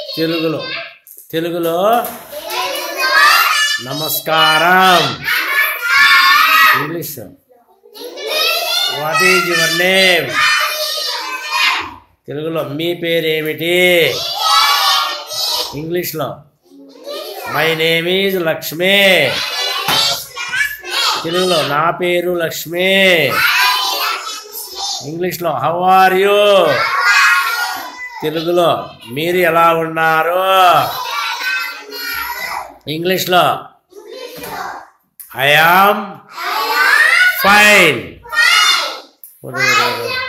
తెలుగులో తెలుగులో నమస్కారం English what is your name తెలుగులో మీ పేరేమిటి ఇంగ్లీష్లో మై నేమ్ ఈజ్ లక్ష్మి తెలుగులో నా పేరు లక్ష్మి ఇంగ్లీష్లో హౌ ఆర్ యూ తెలుగులో మీరు ఎలా ఉన్నారు ఇంగ్లీష్లో ఐ ఆమ్ ఫైన్